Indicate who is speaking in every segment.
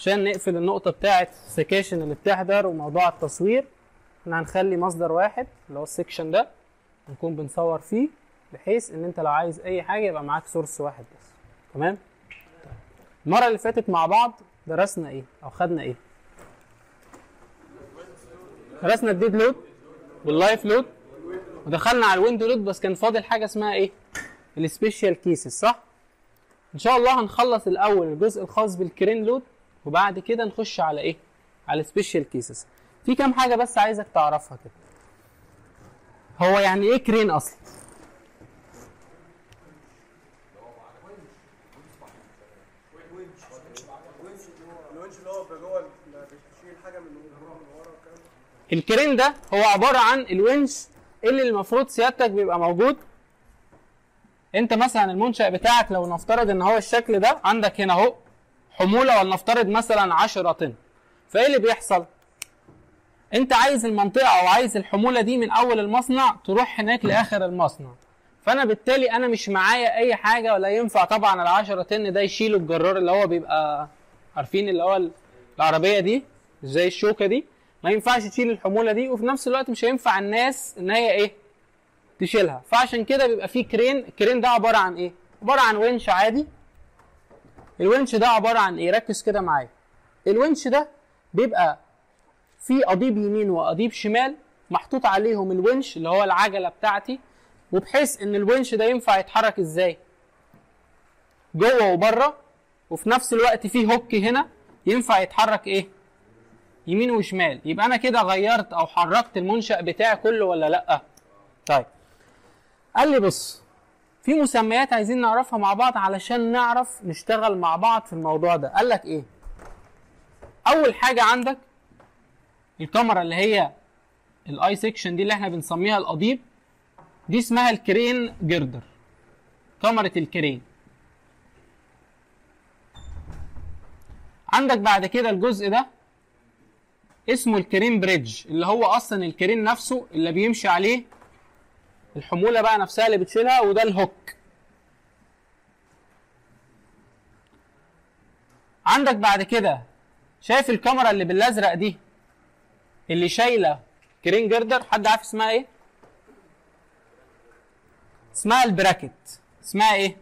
Speaker 1: عشان نقفل النقطه بتاعه السكاشن اللي بتحضر وموضوع التصوير احنا هنخلي مصدر واحد اللي هو السكشن ده نكون بنصور فيه بحيث ان انت لو عايز اي حاجه يبقى معاك سورس واحد بس تمام المره اللي فاتت مع بعض درسنا ايه او خدنا ايه درسنا الديد لود واللايف لود ودخلنا على الويندو لود بس كان فاضل حاجه اسمها ايه السبيشال كيسز صح ان شاء الله هنخلص الاول الجزء الخاص بالكرين لود وبعد كده نخش على ايه على السبيشال كيسز في كام حاجه بس عايزك تعرفها كده هو يعني ايه كرين اصلا
Speaker 2: الونش اللي هو بيبقى جوه ال- بيشيل حاجه من ورا من ورا والكلام ده.
Speaker 1: الكرين ده هو عباره عن الونش اللي المفروض سيادتك بيبقى موجود انت مثلا المنشأ بتاعك لو نفترض ان هو الشكل ده عندك هنا اهو حموله ولنفترض مثلا 10 طن فايه اللي بيحصل انت عايز المنطقه او عايز الحموله دي من اول المصنع تروح هناك لاخر المصنع فانا بالتالي انا مش معايا اي حاجه ولا ينفع طبعا ال 10 طن ده يشيله الجرار اللي هو بيبقى عارفين اللي هو ال- العربيه دي زي الشوكه دي ما ينفعش تشيل الحموله دي وفي نفس الوقت مش هينفع الناس ان هي ايه تشيلها فعشان كده بيبقى فيه كرين الكرين ده عباره عن ايه عباره عن ونش عادي الونش ده عباره عن ايه ركز كده معايا الونش ده بيبقى فيه قضيب يمين وقضيب شمال محطوط عليهم الونش اللي هو العجله بتاعتي وبحيث ان الونش ده ينفع يتحرك ازاي جوه وبره وفي نفس الوقت فيه هوك هنا ينفع يتحرك ايه يمين وشمال يبقى انا كده غيرت او حركت المنشأ بتاعي كله ولا لا طيب قال لي بص في مسميات عايزين نعرفها مع بعض علشان نعرف نشتغل مع بعض في الموضوع ده قال لك ايه اول حاجه عندك الكاميرا اللي هي الاي سيكشن دي اللي احنا بنسميها القضيب دي اسمها الكرين جردر كاميرا الكرين عندك بعد كده الجزء ده اسمه الكرين بريدج اللي هو اصلا الكرين نفسه اللي بيمشي عليه الحموله بقى نفسها اللي بتشيلها وده الهوك عندك بعد كده شايف الكاميرا اللي بالازرق دي اللي شايله كرين جردر حد عارف اسمها ايه اسمها البراكت اسمها ايه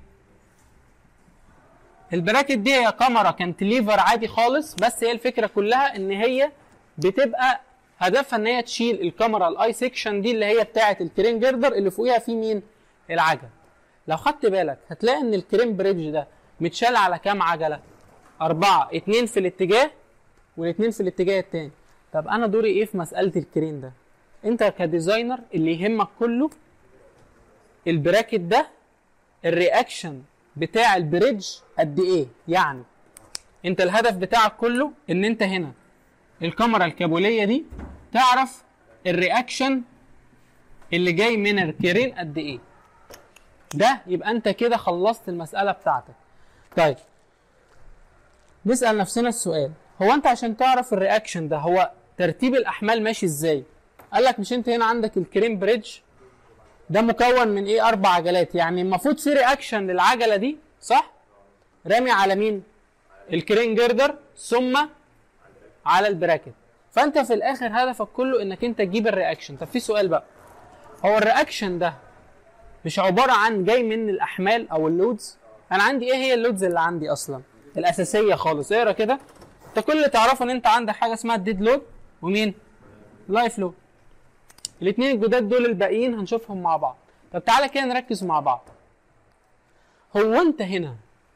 Speaker 1: البراكت دي هي كاميرا كانتليفر عادي خالص بس هي الفكره كلها ان هي بتبقى هدفها ان هي تشيل الكاميرا الاي سيكشن دي اللي هي بتاعه الكرين جردر اللي فوقيها في مين العجل لو خدت بالك هتلاقي ان الكرين بريدج ده متشال على كام عجله أربعة اتنين في الاتجاه والاتنين في الاتجاه التاني طب أنا دوري إيه في مسألة الكرين ده؟ أنت كديزاينر اللي يهمك كله البراكت ده الرياكشن بتاع البريدج قد إيه؟ يعني أنت الهدف بتاعك كله إن أنت هنا الكاميرا الكابولية دي تعرف الرياكشن اللي جاي من الكرين قد إيه؟ ده يبقى أنت كده خلصت المسألة بتاعتك. طيب نسأل نفسنا السؤال هو انت عشان تعرف الرياكشن ده هو ترتيب الاحمال ماشي ازاي قال لك مش انت هنا عندك الكريم بريدج ده مكون من ايه اربع عجلات يعني المفروض في رياكشن للعجله دي صح رامي على مين الكرين جردر ثم على البراكت فانت في الاخر هدفك كله انك انت تجيب الرياكشن طب في سؤال بقى هو الرياكشن ده مش عباره عن جاي من الاحمال او اللودز انا عندي ايه هي اللودز اللي عندي اصلا الاساسيه خالص اقرا كده انت كل اللي تعرفه ان انت عندك حاجه اسمها الديد لود ومين لايف لود الاثنين الجداد دول الباقيين هنشوفهم مع بعض طب تعالى كده نركز مع بعض هو انت هنا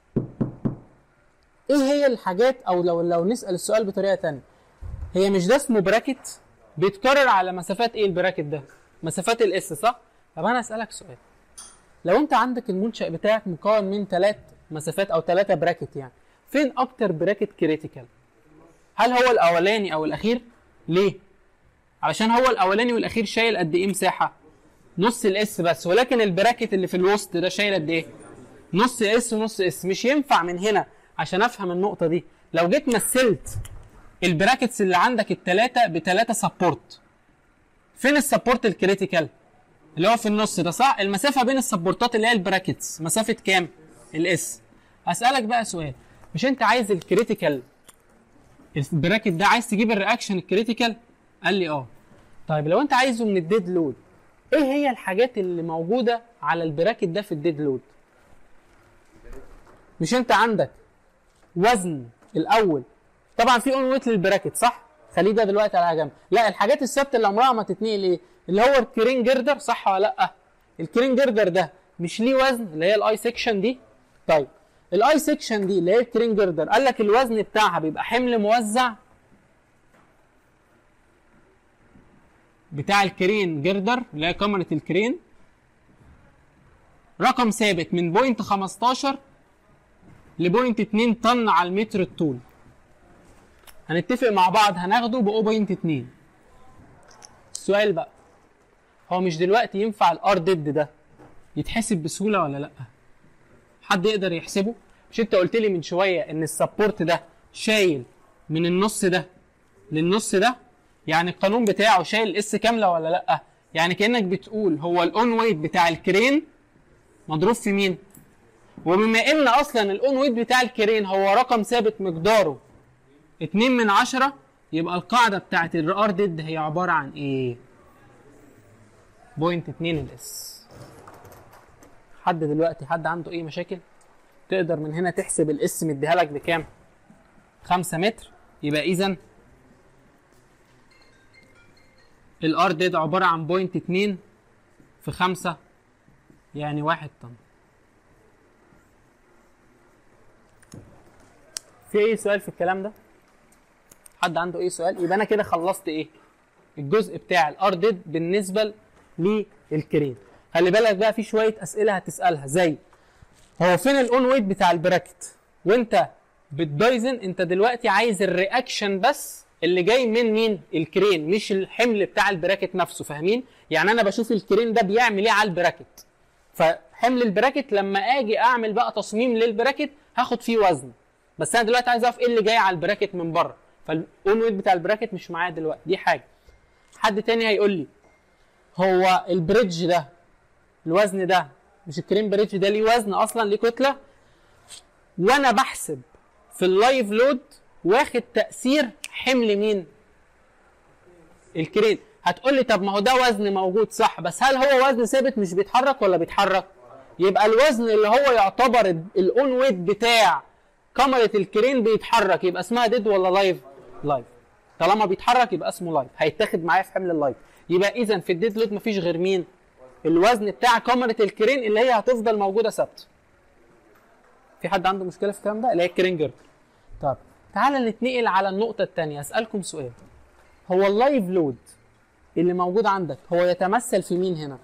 Speaker 1: ايه هي الحاجات او لو لو نسال السؤال بطريقه تانية هي مش ده اسمه براكت بيتكرر على مسافات ايه البراكت ده مسافات الاس صح طب انا اسالك سؤال لو انت عندك المنشأ بتاعك مكون من ثلاث مسافات او ثلاثة براكت يعني فين اكتر براكت كريتيكال هل هو الاولاني او الاخير ليه علشان هو الاولاني والاخير شايل قد ايه مساحه نص الاس بس ولكن البراكت اللي في الوسط ده شايل قد ايه نص اس ونص اس مش ينفع من هنا عشان افهم النقطه دي لو جيت مثلت البراكتس اللي عندك الثلاثه بثلاثه سبورت فين السبورت الكريتيكال اللي هو في النص ده صح المسافه بين السبورتات اللي هي البراكتس مسافه كام الاس هسالك بقى سؤال مش انت عايز الكريتيكال البراكت ده عايز تجيب الرياكشن الكريتيكال قال لي اه طيب لو انت عايزه من الديد لود ايه هي الحاجات اللي موجوده على البراكت ده في الديد لود مش انت عندك وزن الاول طبعا في اون ويت للبراكت صح خليه ده دلوقتي على جنب لا الحاجات الثابته اللي عمرها ما تتنقل ايه اللي هو الكرين جردر صح ولا لا الكرين جردر ده مش ليه وزن اللي هي الاي سيكشن دي طيب الاي سيكشن دي اللي هي الكرين جردر قال لك الوزن بتاعها بيبقى حمل موزع بتاع الكرين جردر اللي هي كاميرا الكرين رقم ثابت من بوينت 15 لبوينت 2 طن على المتر الطول هنتفق مع بعض هناخده ب 0.2 السؤال بقى هو مش دلوقتي ينفع الار ديد ده يتحسب بسهوله ولا لا حد يقدر يحسبه مش انت قلت لي من شويه ان السبورت ده شايل من النص ده للنص ده يعني القانون بتاعه شايل الاس كامله ولا لا يعني كانك بتقول هو الاون ويت بتاع الكرين مضروب في مين وبما ان اصلا الاون ويت بتاع الكرين هو رقم ثابت مقداره 2 من 10 يبقى القاعده بتاعت الار ديد هي عباره عن ايه بوينت 2 الاس حد دلوقتي حد عنده اي مشاكل تقدر من هنا تحسب الاس مديها لك بكام 5 متر يبقى اذا الار ديد عباره عن بوينت 2 في 5 يعني 1 طن في اي سؤال في الكلام ده حد عنده اي سؤال يبقى انا كده خلصت ايه الجزء بتاع الار ديد بالنسبه للكرين خلي بالك بقى في شويه اسئله هتسالها زي هو فين الاون ويت بتاع البراكت وانت بتدايزن انت دلوقتي عايز الرياكشن بس اللي جاي من مين الكرين مش الحمل بتاع البراكت نفسه فاهمين يعني انا بشوف الكرين ده بيعمل ايه على البراكت فحمل البراكت لما اجي اعمل بقى تصميم للبراكت هاخد فيه وزن بس انا دلوقتي عايز اعرف ايه اللي جاي على البراكت من بره فالاون ويت بتاع البراكت مش معايا دلوقتي دي حاجه حد تاني هيقول لي هو البريدج ده الوزن ده مش الكريم بريدج ده ليه وزن اصلا ليه كتله وانا بحسب في اللايف لود واخد تاثير حمل مين الكرين هتقول لي طب ما هو ده وزن موجود صح بس هل هو وزن ثابت مش بيتحرك ولا بيتحرك يبقى الوزن اللي هو يعتبر الاون ويت بتاع كاميرا الكرين بيتحرك يبقى اسمها ديد ولا لايف لايف طالما بيتحرك يبقى اسمه لايف هيتاخد معايا في حمل اللايف يبقى اذا في الديد لود مفيش غير مين الوزن بتاع كاميرا الكرين اللي هي هتفضل موجوده ثابته في حد عنده مشكله في الكلام ده اللي هي الكرين جيرد طب تعالى نتنقل على النقطه الثانيه اسالكم سؤال هو اللايف لود اللي موجود عندك هو يتمثل في مين هنا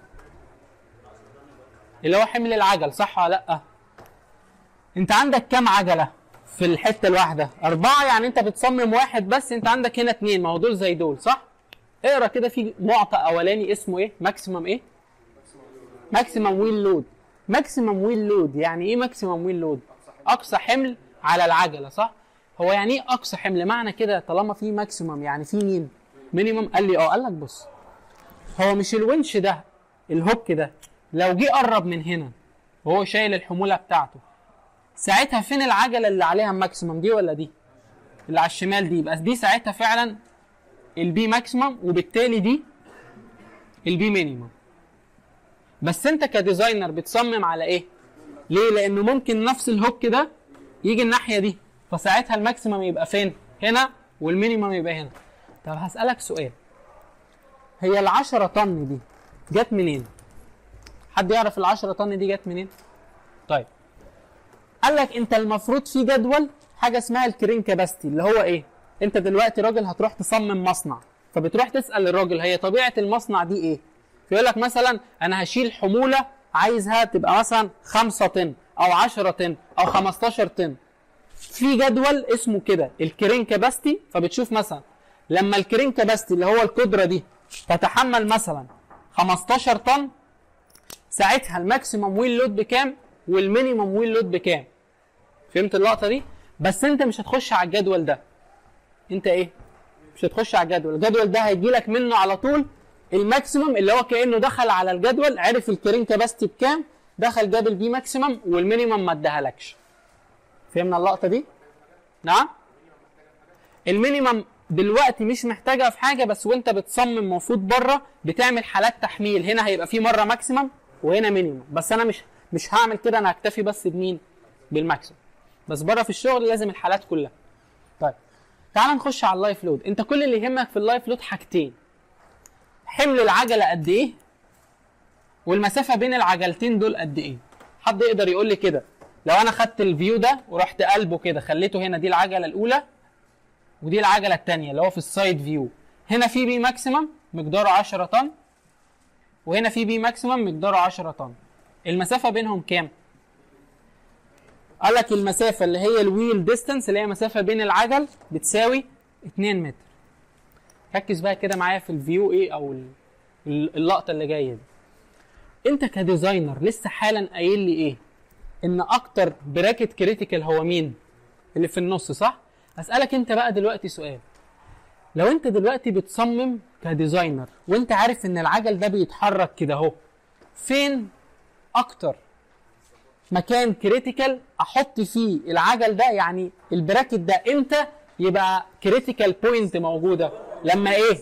Speaker 1: اللي هو حمل العجل صح ولا لا انت عندك كام عجله في الحته الواحده اربعه يعني انت بتصمم واحد بس انت عندك هنا اتنين ما هو دول زي دول صح اقرا كده في معطى اولاني اسمه ايه ماكسيمم ايه ماكسيمم ويل لود ماكسيمم ويل لود يعني ايه ماكسيمم ويل لود اقصى حمل على العجله صح هو يعني ايه اقصى حمل معنى كده طالما في ماكسيمم يعني في مين مينيمم قال لي اه قال لك بص هو مش الونش ده الهوك ده لو جه قرب من هنا وهو شايل الحموله بتاعته ساعتها فين العجله اللي عليها ماكسيمم دي ولا دي اللي على الشمال دي يبقى دي ساعتها فعلا البي ماكسيمم وبالتالي دي البي مينيمم بس انت كديزاينر بتصمم على ايه ليه لانه ممكن نفس الهوك ده يجي الناحيه دي فساعتها الماكسيمم يبقى فين هنا والمينيمم يبقى هنا طب هسالك سؤال هي ال 10 طن دي جت منين حد يعرف ال 10 طن دي جت منين طيب قال لك انت المفروض في جدول حاجه اسمها الكرين كاباستي اللي هو ايه انت دلوقتي راجل هتروح تصمم مصنع فبتروح تسال الراجل هي طبيعه المصنع دي ايه فيقول لك مثلا انا هشيل حموله عايزها تبقى مثلا 5 طن او 10 طن او 15 طن في جدول اسمه كده الكرين كاباستي فبتشوف مثلا لما الكرين كاباستي اللي هو القدره دي تتحمل مثلا 15 طن ساعتها الماكسيمم ويل لود بكام والمينيمم ويل لود بكام فهمت اللقطه دي بس انت مش هتخش على الجدول ده انت ايه مش هتخش على الجدول الجدول ده هيجي لك منه على طول الماكسيمم اللي هو كانه دخل على الجدول عرف الكرين كاباستي بكام دخل جاب البي ماكسيمم والمينيمم ما اداهالكش فهمنا اللقطه دي نعم المينيمم دلوقتي مش محتاجها في حاجه بس وانت بتصمم المفروض بره بتعمل حالات تحميل هنا هيبقى في مره ماكسيمم وهنا مينيمم بس انا مش مش هعمل كده انا هكتفي بس بمين بالماكسيمم بس بره في الشغل لازم الحالات كلها طيب تعال نخش على اللايف لود انت كل اللي يهمك في اللايف لود حاجتين حمل العجله قد ايه والمسافه بين العجلتين دول قد ايه حد يقدر يقول لي كده لو انا خدت الفيو ده ورحت قلبه كده خليته هنا دي العجله الاولى ودي العجله الثانيه اللي هو في السايد فيو هنا في بي ماكسيمم مقداره 10 طن وهنا في بي ماكسيمم مقداره 10 طن المسافه بينهم كام قال لك المسافه اللي هي الويل ديستانس اللي هي مسافه بين العجل بتساوي 2 متر ركز بقى كده معايا في الفيو ايه او ال- ال- اللقطه اللي جايه دي انت كديزاينر لسه حالا قايل لي ايه ان اكتر براكت كريتيكال هو مين اللي في النص صح اسالك انت بقى دلوقتي سؤال لو انت دلوقتي بتصمم كديزاينر وانت عارف ان العجل ده بيتحرك كده اهو فين اكتر مكان كريتيكال احط فيه العجل ده يعني البراكت ده امتى يبقى كريتيكال بوينت موجوده لما ايه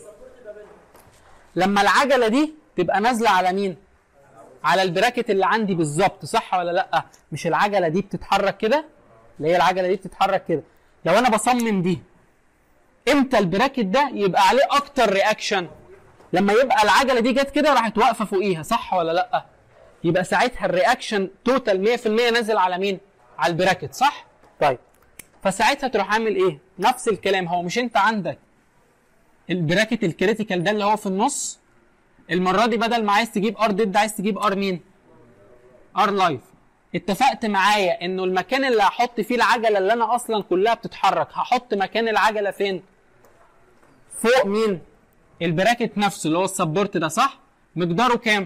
Speaker 1: لما العجله دي تبقى نازله على مين على البراكت اللي عندي بالظبط صح ولا لا مش العجله دي بتتحرك كده اللي هي العجله دي بتتحرك كده لو انا بصمم دي امتى البراكت ده يبقى عليه اكتر رياكشن لما يبقى العجله دي جت كده راحت واقفه فوقيها صح ولا لا يبقى ساعتها الرياكشن توتال 100% نازل على مين على البراكت صح طيب فساعتها تروح عامل ايه نفس الكلام هو مش انت عندك البراكت الكريتيكال ده اللي هو في النص المره دي بدل ما عايز تجيب ار ديد عايز تجيب ار مين ار لايف اتفقت معايا انه المكان اللي هحط فيه العجله اللي انا اصلا كلها بتتحرك هحط مكان العجله فين فوق مين البراكت نفسه اللي هو السبورت ده صح مقداره كام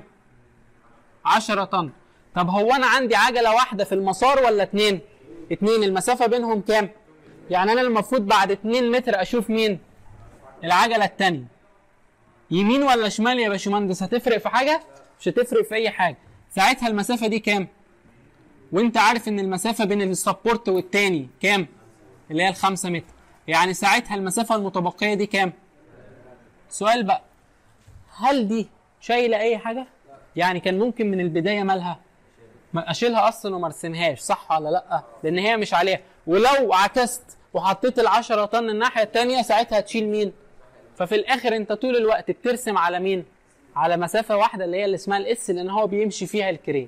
Speaker 1: 10 طن طب هو انا عندي عجله واحده في المسار ولا اتنين اتنين المسافه بينهم كام يعني انا المفروض بعد 2 متر اشوف مين العجله التانية يمين ولا شمال يا باشمهندس هتفرق في حاجه مش هتفرق في اي حاجه ساعتها المسافه دي كام وانت عارف ان المسافه بين السبورت والتاني كام اللي هي الخمسة متر يعني ساعتها المسافه المتبقيه دي كام سؤال بقى هل دي شايله اي حاجه يعني كان ممكن من البدايه مالها ما اشيلها اصلا وما ارسمهاش صح ولا لا لان هي مش عليها ولو عكست وحطيت ال10 طن الناحيه الثانيه ساعتها هتشيل مين ففي الاخر انت طول الوقت بترسم على مين على مسافه واحده اللي هي اللي اسمها الاس لان هو بيمشي فيها الكرين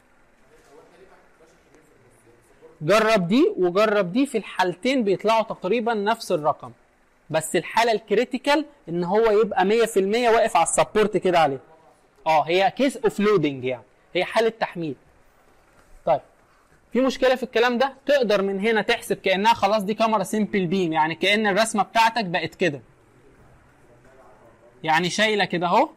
Speaker 1: جرب دي وجرب دي في الحالتين بيطلعوا تقريبا نفس الرقم بس الحاله الكريتيكال ان هو يبقى 100% واقف على السبورت كده عليه اه هي كيس اوف لودنج يعني هي حاله تحميل طيب في مشكله في الكلام ده تقدر من هنا تحسب كانها خلاص دي كاميرا سيمبل بيم يعني كان الرسمه بتاعتك بقت كده يعني شايله كده اهو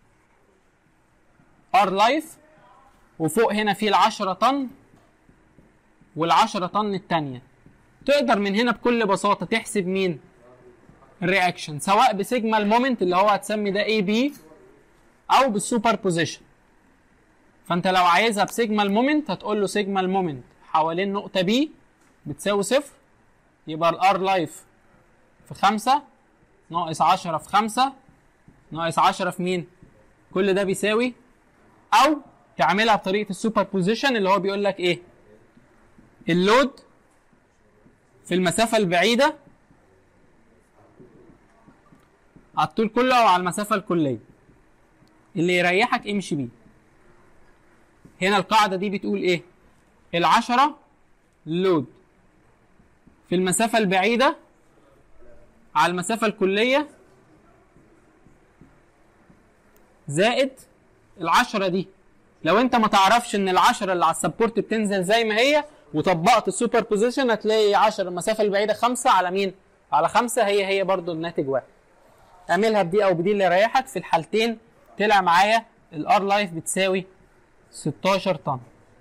Speaker 1: ار لايف وفوق هنا في ال10 طن وال10 طن الثانيه تقدر من هنا بكل بساطه تحسب مين الرياكشن سواء بسيجما المومنت اللي هو هتسمي ده اي بي او بالسوبر بوزيشن فانت لو عايزها بسيجما المومنت هتقول له سيجما المومنت حوالين نقطه بي بتساوي صفر يبقى الار لايف في خمسة ناقص عشرة في خمسة ناقص عشرة في مين كل ده بيساوي او تعملها بطريقه السوبر بوزيشن اللي هو بيقول لك ايه اللود في المسافه البعيده على الطول كله او على المسافه الكليه اللي يريحك امشي بيه هنا القاعده دي بتقول ايه العشرة لود في المسافه البعيده على المسافه الكليه زائد العشرة دي لو انت ما تعرفش ان العشرة اللي على السبورت بتنزل زي ما هي وطبقت السوبر بوزيشن هتلاقي 10 المسافة البعيدة خمسة على مين؟ على خمسة هي هي برضو الناتج واحد. اعملها بدي او بدي اللي يريحك في الحالتين طلع معايا الار لايف بتساوي 16 طن.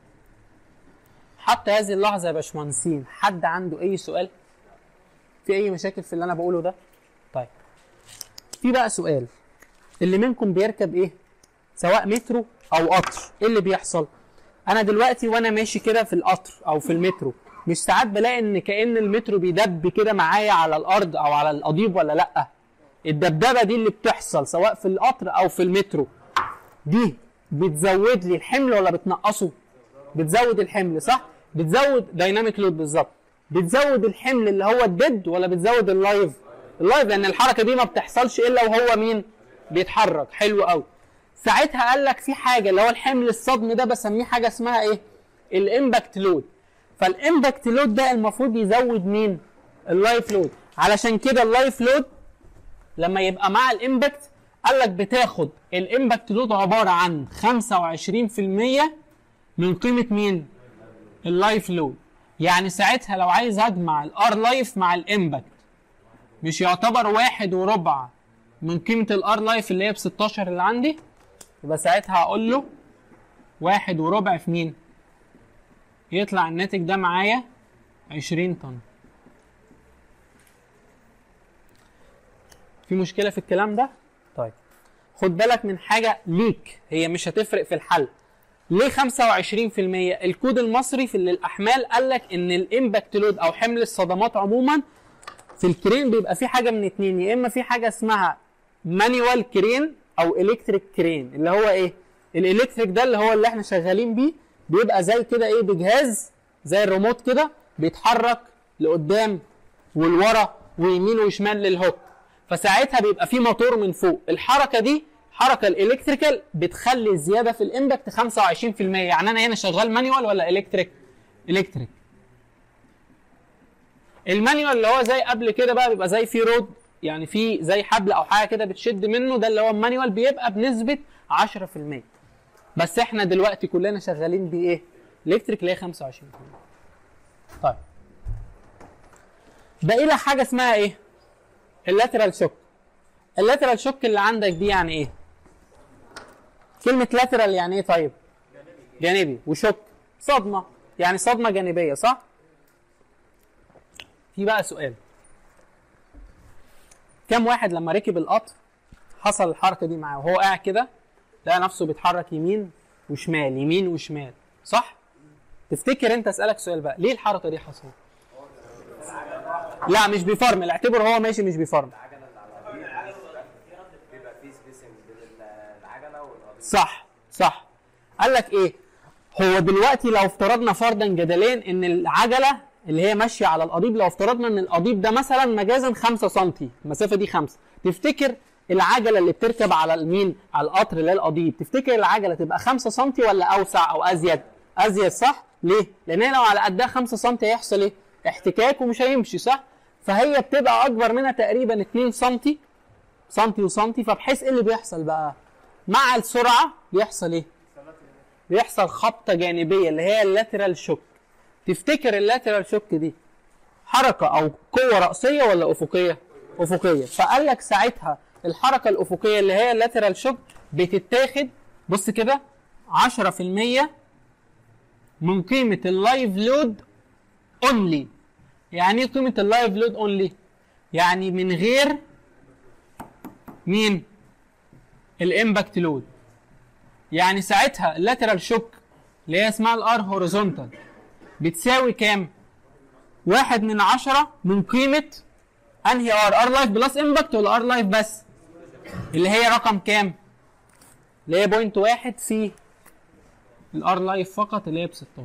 Speaker 1: حتى هذه اللحظة يا باشمهندسين حد عنده أي سؤال؟ في أي مشاكل في اللي أنا بقوله ده؟ طيب. في بقى سؤال اللي منكم بيركب إيه؟ سواء مترو او قطر ايه اللي بيحصل انا دلوقتي وانا ماشي كده في القطر او في المترو مش ساعات بلاقي ان كأن المترو بيدب كده معايا على الارض او على القضيب ولا لا الدبدبه دي اللي بتحصل سواء في القطر او في المترو دي بتزود لي الحمل ولا بتنقصه بتزود الحمل صح بتزود دايناميك لود بالظبط بتزود الحمل اللي هو الديد ولا بتزود اللايف اللايف لان الحركه دي ما بتحصلش الا وهو مين بيتحرك حلو قوي ساعتها قال لك في حاجه اللي هو الحمل الصدمي ده بسميه حاجه اسمها ايه الامباكت لود فالامباكت لود ده المفروض يزود مين اللايف لود علشان كده اللايف لود لما يبقى مع الامباكت قال لك بتاخد الامباكت لود عباره عن 25% من قيمه مين اللايف لود يعني ساعتها لو عايز اجمع الار لايف مع الامباكت مش يعتبر واحد وربع من قيمه الار لايف اللي هي ب 16 اللي عندي يبقى ساعتها هقول له واحد وربع في مين يطلع الناتج ده معايا 20 طن في مشكله في الكلام ده طيب خد بالك من حاجه ليك هي مش هتفرق في الحل ليه 25% الكود المصري في الاحمال قال لك ان الامباكت لود او حمل الصدمات عموما في الكرين بيبقى في حاجه من اتنين يا اما في حاجه اسمها مانيوال كرين او الكتريك كرين اللي هو ايه الالكتريك ده اللي هو اللي احنا شغالين بيه بيبقى زي كده ايه بجهاز زي الريموت كده بيتحرك لقدام ولورا ويمين وشمال للهوك فساعتها بيبقى في موتور من فوق الحركه دي الحركه الالكتريكال بتخلي الزياده في الامباكت 25% يعني انا هنا شغال مانيوال ولا الكتريك الكتريك المانيوال اللي هو زي قبل كده بقى بيبقى زي في رود يعني في زي حبل او حاجه كده بتشد منه ده اللي هو المانيوال بيبقى بنسبه 10% بس احنا دلوقتي كلنا شغالين بايه الكتريك اللي هي 25% طيب باقي لها حاجه اسمها ايه اللاترال شوك اللاترال شوك اللي عندك دي يعني ايه كلمه لاترال يعني ايه طيب جانبي وشوك صدمه يعني صدمه جانبيه صح في بقى سؤال كم واحد لما ركب القطر حصل الحركه دي معاه وهو قاعد كده لقى نفسه بيتحرك يمين وشمال يمين وشمال صح تفتكر انت اسالك سؤال بقى ليه الحركه دي حصلت لا مش بيفرمل اعتبر هو ماشي مش بيفرمل
Speaker 3: بيبقى في سبيسنج بين العجله والقضيب
Speaker 1: صح صح قال لك ايه هو دلوقتي لو افترضنا فرضا جدليا ان العجله اللي هي ماشيه على القضيب لو افترضنا ان القضيب ده مثلا مجازا 5 سم المسافه دي 5 تفتكر العجله اللي بتركب على المين على القطر اللي هي القضيب تفتكر العجله تبقى 5 سم ولا اوسع او ازيد ازيد صح ليه لان هي لو على قدها 5 سم هيحصل ايه احتكاك ومش هيمشي صح فهي بتبقى اكبر منها تقريبا 2 سم سنتي وسنتي فبحيث ايه اللي بيحصل بقى مع السرعه بيحصل ايه بيحصل خبطه جانبيه اللي هي اللاترال شوك تفتكر اللاترال شوك دي حركه او قوه راسيه ولا افقيه افقيه فقال لك ساعتها الحركه الافقيه اللي هي اللاترال شوك بتتاخد بص كده 10% من قيمه اللايف لود اونلي يعني ايه قيمه اللايف لود اونلي يعني من غير مين الامباكت لود يعني ساعتها اللاترال شوك اللي هي اسمها الار هوريزونتال بتساوي كام؟ واحد من عشرة من قيمة انهي ار؟ ار لايف بلس امباكت ولا ار لايف بس؟ اللي هي رقم كام؟ اللي هي بوينت واحد في الار لايف فقط اللي هي ب 16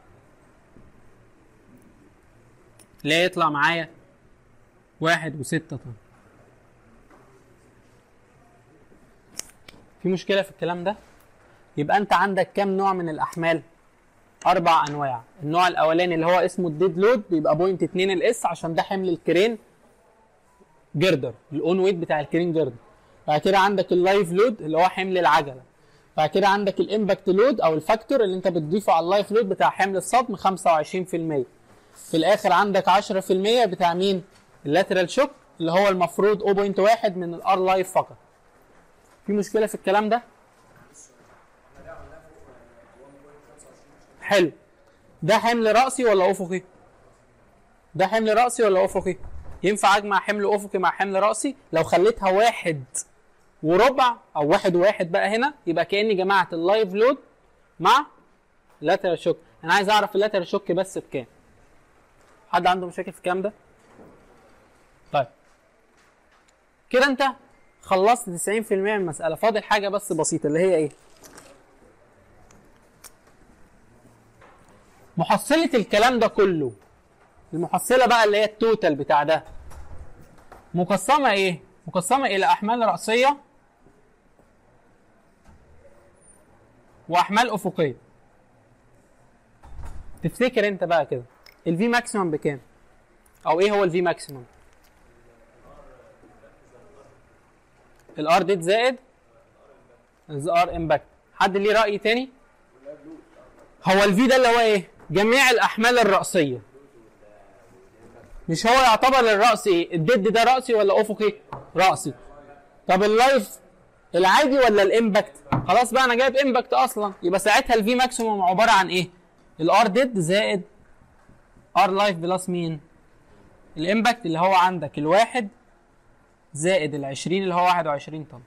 Speaker 1: اللي هي يطلع معايا واحد وستة طن في مشكلة في الكلام ده؟ يبقى أنت عندك كام نوع من الأحمال؟ أربع أنواع، النوع الأولاني اللي هو اسمه الديد لود بيبقى بوينت 2 الاس عشان ده حمل الكرين جردر، الأون ويت بتاع الكرين جردر. بعد كده عندك اللايف لود اللي هو حمل العجلة. بعد كده عندك الامباكت لود أو الفاكتور اللي أنت بتضيفه على اللايف لود بتاع حمل الصدم 25%. في الآخر عندك 10% بتاع مين؟ اللاترال شوك اللي هو المفروض 0.1 من الار لايف فقط. في مشكله في الكلام ده حلو ده حمل راسي ولا افقي ده حمل راسي ولا افقي ينفع اجمع حمل افقي مع حمل راسي لو خليتها واحد وربع او واحد وواحد بقى هنا يبقى كاني جمعت اللايف لود مع اللاترال شوك انا عايز اعرف اللاترال شوك بس بكام حد عنده مشاكل في الكلام ده طيب كده انت خلصت 90% من المساله فاضل حاجه بس بسيطه اللي هي ايه محصله الكلام ده كله المحصله بقى اللي هي التوتال بتاع ده مقسمه ايه مقسمه الى احمال راسيه واحمال افقيه تفتكر انت بقى كده الفي ماكسيمم بكام او ايه هو الفي ماكسيمم الار ديت زائد الار امباكت حد ليه راي تاني هو الفي ده اللي هو ايه جميع الاحمال الراسيه مش هو يعتبر الراس ايه الديد ده راسي ولا افقي راسي طب اللايف العادي ولا الامباكت خلاص بقى انا جايب امباكت اصلا يبقى ساعتها الفي ماكسيموم عباره عن ايه الار ديد زائد ار لايف بلس مين الامباكت اللي هو عندك الواحد زائد ال 20 اللي هو 21 طن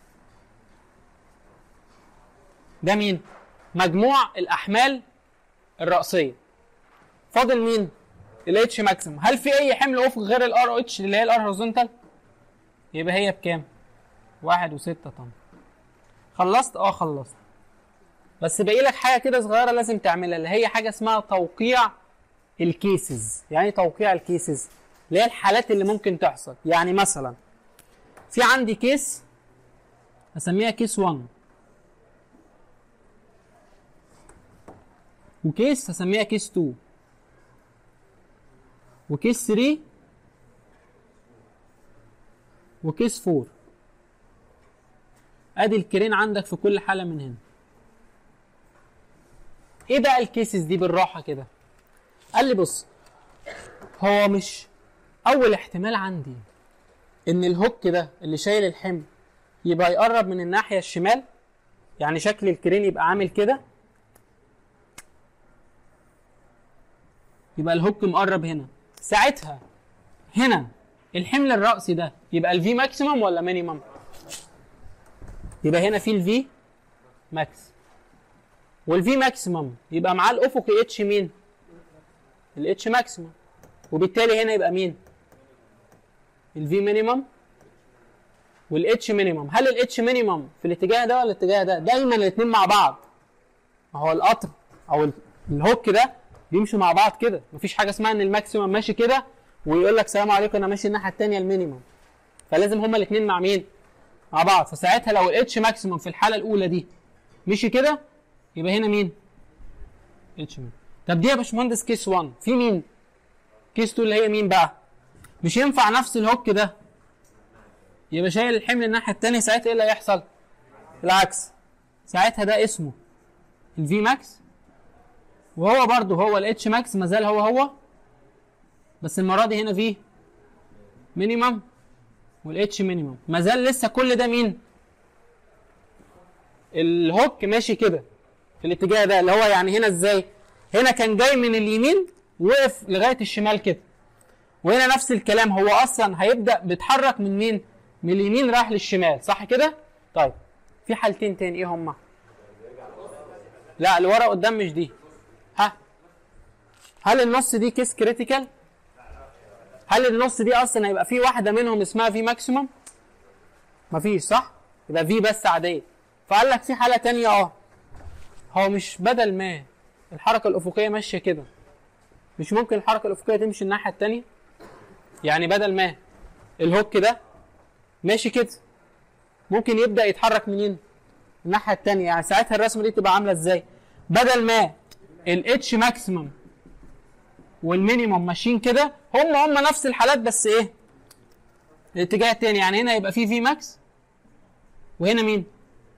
Speaker 1: ده مين مجموع الاحمال الرأسية فاضل مين الاتش ماكسيموم هل في اي حمل افق غير الار او اتش اللي هي الار هوريزونتال يبقى هي بكام واحد وستة طن خلصت اه خلصت بس باقي لك حاجه كده صغيره لازم تعملها اللي هي حاجه اسمها توقيع الكيسز يعني إيه توقيع الكيسز اللي هي الحالات اللي ممكن تحصل يعني مثلا في عندي كيس اسميها كيس 1 وكيس هسميها كيس 2 وكيس 3 وكيس 4 ادي الكرين عندك في كل حاله من هنا ايه بقى الكيسز دي بالراحه كده قال لي بص هو مش اول احتمال عندي ان الهوك ده اللي شايل الحمل يبقى يقرب من الناحيه الشمال يعني شكل الكرين يبقى عامل كده يبقى الهوك مقرب هنا ساعتها هنا الحمل الرأسي ده يبقى الفي ماكسيمم ولا مينيمم يبقى هنا في الفي ماكس والفي ماكسيمم يبقى معاه الافقي اتش مين الاتش ماكسيمم وبالتالي هنا يبقى مين الفي مينيمم والاتش مينيمم هل الاتش مينيمم في الاتجاه ده ولا الاتجاه ده دايما الاثنين مع بعض ما هو القطر او ال- الهوك ده بيمشوا مع بعض كده مفيش حاجه اسمها ان الماكسيمم ماشي كده ويقول لك سلام عليكم انا ماشي الناحيه الثانيه المينيمم فلازم هما الاثنين مع مين مع بعض فساعتها لو الاتش ماكسيمم في الحاله الاولى دي مشي كده يبقى هنا مين اتش مين طب دي يا باشمهندس كيس 1 في مين كيس 2 اللي هي مين بقى مش ينفع نفس الهوك ده يبقى شايل الحمل الناحيه الثانيه ساعتها ايه اللي هيحصل العكس ساعتها ده اسمه الفي ماكس وهو برضه هو الاتش ماكس ما زال هو هو بس المره دي هنا في مينيمم والاتش مينيمم ما زال لسه كل ده مين الهوك ماشي كده في الاتجاه ده اللي هو يعني هنا ازاي هنا كان جاي من اليمين وقف لغايه الشمال كده وهنا نفس الكلام هو اصلا هيبدا بيتحرك من مين من اليمين راح للشمال صح كده طيب في حالتين تاني ايه هما لا اللي ورا قدام مش دي ها هل النص دي كيس كريتيكال هل النص دي اصلا هيبقى في واحده منهم اسمها في ماكسيمم مفيش صح يبقى في بس عاديه فقال لك في حاله تانية اه هو مش بدل ما الحركه الافقيه ماشيه كده مش ممكن الحركه الافقيه تمشي الناحيه التانية يعني بدل ما الهوك ده ماشي كده ممكن يبدا يتحرك منين الناحيه التانية يعني ساعتها الرسمه دي تبقى عامله ازاي بدل ما الاتش ماكسيمم والمينيمم ماشيين كده هم هم نفس الحالات بس ايه الاتجاه التاني يعني هنا يبقى في في ماكس وهنا مين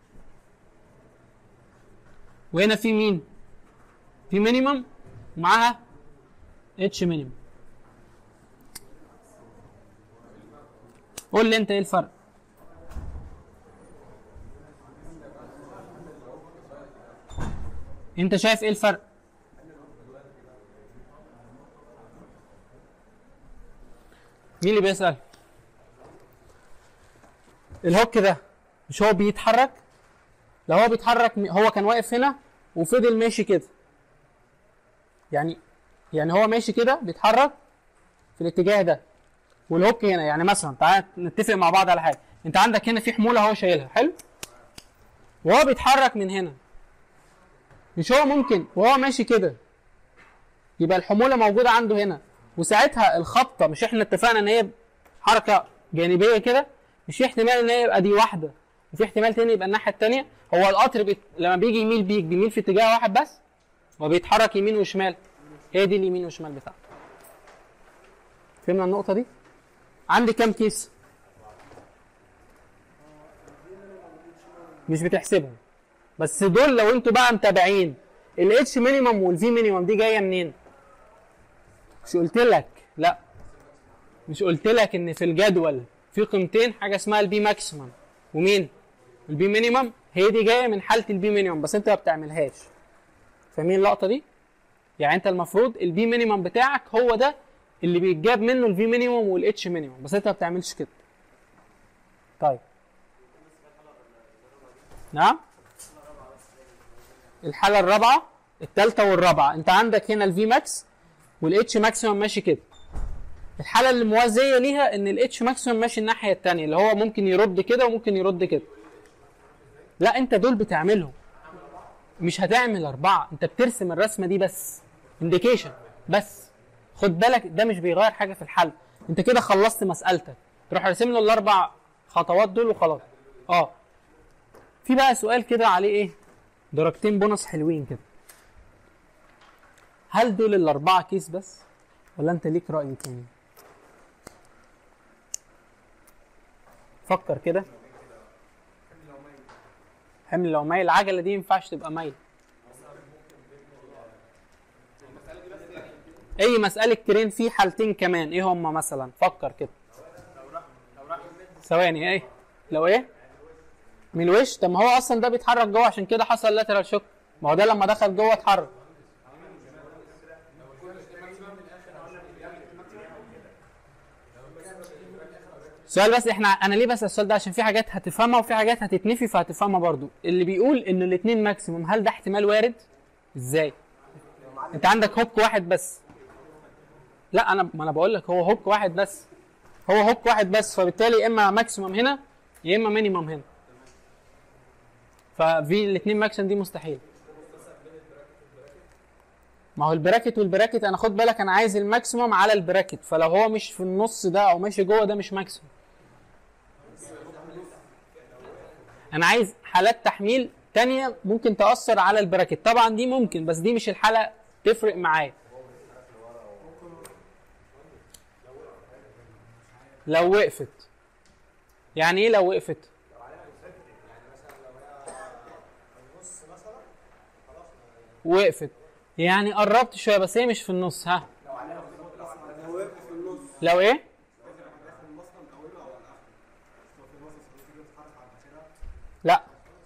Speaker 1: وهنا في مين في مينيمم ومعاها اتش مينيمم قول لي انت ايه الفرق انت شايف ايه الفرق مين اللي بيسأل الهوك ده مش هو بيتحرك لو هو بيتحرك م- هو كان واقف هنا وفضل ماشي كده يعني يعني هو ماشي كده بيتحرك في الاتجاه ده والهوك هنا يعني مثلا تعالى نتفق مع بعض على حاجه انت عندك هنا في حموله هو شايلها حلو وهو بيتحرك من هنا مش هو ممكن وهو ماشي كده يبقى الحموله موجوده عنده هنا وساعتها الخبطه مش احنا اتفقنا ان هي حركه جانبيه كده مش في احتمال ان هي يبقى دي واحده وفي احتمال تاني يبقى الناحيه التانيه هو القطر بيت... لما بيجي يميل بيك بيميل في اتجاه واحد بس وبيتحرك يمين وشمال هي دي اليمين والشمال بتاعته فهمنا النقطه دي عندي كام كيس مش بتحسبهم بس دول لو انتوا بقى متابعين الاتش مينيمم والفي مينيمم دي جايه منين مش قلت لك لا مش قلت لك ان في الجدول في قيمتين حاجه اسمها البي ماكسيمم ومين البي مينيمم هي دي جايه من حاله البي مينيمم بس انت ما بتعملهاش فاهمين اللقطه دي يعني انت المفروض البي مينيمم بتاعك هو ده اللي بيتجاب منه الفي مينيمم والاتش مينيمم بس انت ما بتعملش كده طيب نعم الحاله الرابعه الثالثه والرابعه انت عندك هنا الفي ماكس والاتش ماكسيمم ماشي كده الحاله اللي موازيه ليها ان الاتش ماكسيمم ماشي الناحيه الثانيه اللي هو ممكن يرد كده وممكن يرد كده لا انت دول بتعملهم مش هتعمل اربعه انت بترسم الرسمه دي بس انديكيشن بس خد بالك ده مش بيغير حاجه في الحل انت كده خلصت مسالتك تروح راسم له الاربع خطوات دول وخلاص اه في بقى سؤال كده عليه ايه درجتين بونص حلوين كده هل دول الاربعه كيس بس ولا انت ليك راي تاني فكر كده حمل لو مايل العجله دي ينفعش تبقى مايل اي مساله كرين في حالتين كمان ايه هما مثلا فكر كده ثواني ايه لو ايه من الوش طب ما هو اصلا ده بيتحرك جوه عشان كده حصل لاترال شوك ما هو ده لما دخل جوه اتحرك سؤال بس احنا انا ليه بس السؤال ده عشان في حاجات هتفهمها وفي حاجات هتتنفي فهتفهمها برضو اللي بيقول ان الاثنين ماكسيموم هل ده احتمال وارد ازاي انت عندك هوك واحد بس لا انا ما انا بقول لك هو هوك واحد بس هو هوك واحد بس فبالتالي يا اما ماكسيموم هنا يا اما مينيموم هنا ففي الاثنين ماكسيموم دي مستحيل ما هو البراكت والبراكت انا خد بالك انا عايز الماكسيموم على البراكت فلو هو مش في النص ده او ماشي جوه ده مش ماكسيموم انا عايز حالات تحميل تانية ممكن تأثر على البراكت طبعا دي ممكن بس دي مش الحالة تفرق معايا لو وقفت يعني ايه لو وقفت وقفت يعني قربت شويه بس هي مش في النص ها
Speaker 2: لو وقف في النص
Speaker 1: لو ايه لا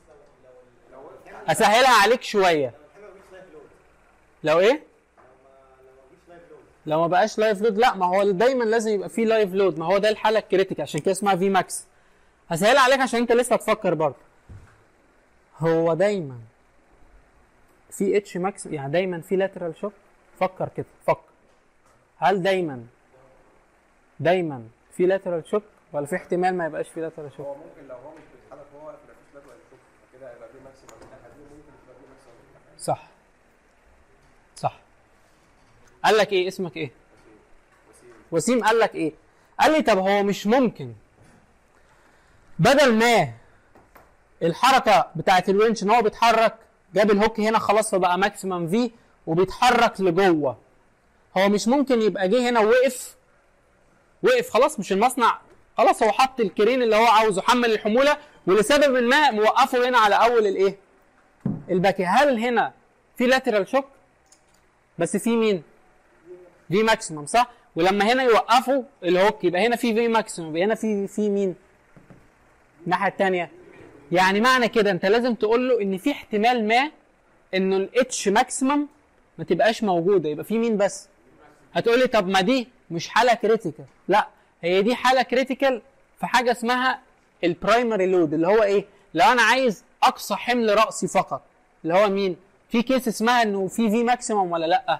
Speaker 1: اسهلها عليك شويه لو ايه لو ما بقاش لايف لود لا ما هو دايما لازم يبقى فيه لايف لود ما هو ده الحاله الكريتيكال عشان كده اسمها في ماكس هسهلها عليك عشان انت لسه هتفكر برضه هو دايما في اتش ماكس يعني دايما في لاترال شوك فكر كده فكر هل دايما دايما في لاترال شوك ولا في احتمال ما يبقاش في لاترال شوك
Speaker 2: هو ممكن لو هو مش بيتحرك وهو واقف مفيش لازمه يشوف كده هيبقى في ماكسيمم من الناحيه دي وممكن يبقى في ماكسيمم من الناحيه دي
Speaker 1: صح صح قال لك ايه اسمك ايه وسيم قال لك ايه قال لي طب هو مش ممكن بدل ما الحركه بتاعت الونش ان هو بيتحرك جاب الهوك هنا خلاص فبقى ماكسيمم في وبيتحرك لجوه هو مش ممكن يبقى جه هنا وقف وقف خلاص مش المصنع خلاص هو حط الكرين اللي هو عاوزه حمل الحموله ولسبب ما موقفه هنا على اول الايه الباكي هل هنا في لاترال شوك بس في مين في ماكسيمم صح ولما هنا يوقفوا الهوك يبقى هنا في في ماكسيمم يبقى هنا في في مين الناحيه الثانيه يعني معنى كده انت لازم تقول له ان في احتمال ما انه الاتش ماكسيمم ما تبقاش موجوده يبقى في مين بس هتقول لي طب ما دي مش حاله كريتيكال لا هي دي حاله كريتيكال في حاجه اسمها البرايمري لود اللي هو ايه لو انا عايز اقصى حمل راسي فقط اللي هو مين في كيس اسمها انه في في ماكسيمم ولا لا